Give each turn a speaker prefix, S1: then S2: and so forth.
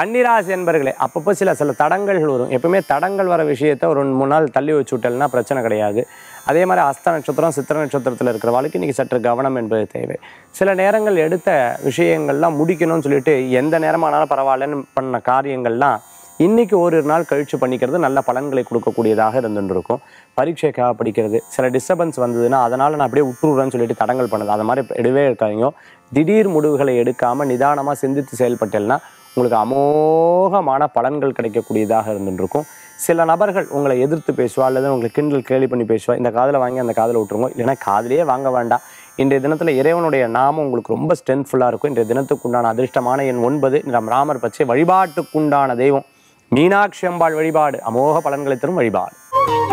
S1: கன்னிராசி என்பர்களே அப்பப்போ சில சில தடங்கல்கள் வரும் எப்பவுமே தடங்கள் வர விஷயத்தை ஒரு ரெண்டு மூணு நாள் தள்ளி வச்சு விட்டல்னா பிரச்சனை கிடையாது அதே மாதிரி அஸ்த நட்சத்திரம் சித்திர நட்சத்திரத்தில் இருக்கிறவாளுக்கு இன்றைக்கி சற்று கவனம் என்பது தேவை சில நேரங்கள் எடுத்த விஷயங்கள்லாம் முடிக்கணும்னு சொல்லிட்டு எந்த நேரமானாலும் பரவாயில்லன்னு பண்ண காரியங்கள்லாம் இன்னைக்கு ஒரு நாள் கழிச்சு பண்ணிக்கிறது நல்ல பலன்களை கொடுக்கக்கூடியதாக இருந்துட்டு இருக்கும் பரீட்சைக்காக படிக்கிறது சில டிஸ்டர்பன்ஸ் வந்ததுன்னா அதனால் நான் அப்படியே விட்டுருறேன்னு சொல்லிட்டு தடங்கள் பண்ணுது அது மாதிரி எடுவே இருக்காதீங்க திடீர் முடிவுகளை எடுக்காமல் நிதானமாக சிந்தித்து செயல்பட்டேன்னா உங்களுக்கு அமோகமான பலன்கள் கிடைக்கக்கூடியதாக இருந்துட்டு இருக்கும் சில நபர்கள் உங்களை எதிர்த்து பேசுவா அல்லது உங்களை கிண்டல் கேலி பண்ணி பேசுவா இந்த காதில் வாங்கி அந்த காதில் விட்டுருங்க இல்லைன்னா காதிலேயே வாங்க வேண்டாம் இன்றைய தினத்தில் இறைவனுடைய நாமம் உங்களுக்கு ரொம்ப ஸ்ட்ரென்த்ஃபுல்லாக இருக்கும் இன்றைய தினத்துக்குண்டான அதிர்ஷ்டமான எண் ஒன்பது நம் ராமர் பச்சை வழிபாட்டுக்குண்டான தெய்வம் மீனாட்சி அம்பாள் வழிபாடு அமோக பலன்களை தரும் வழிபாடு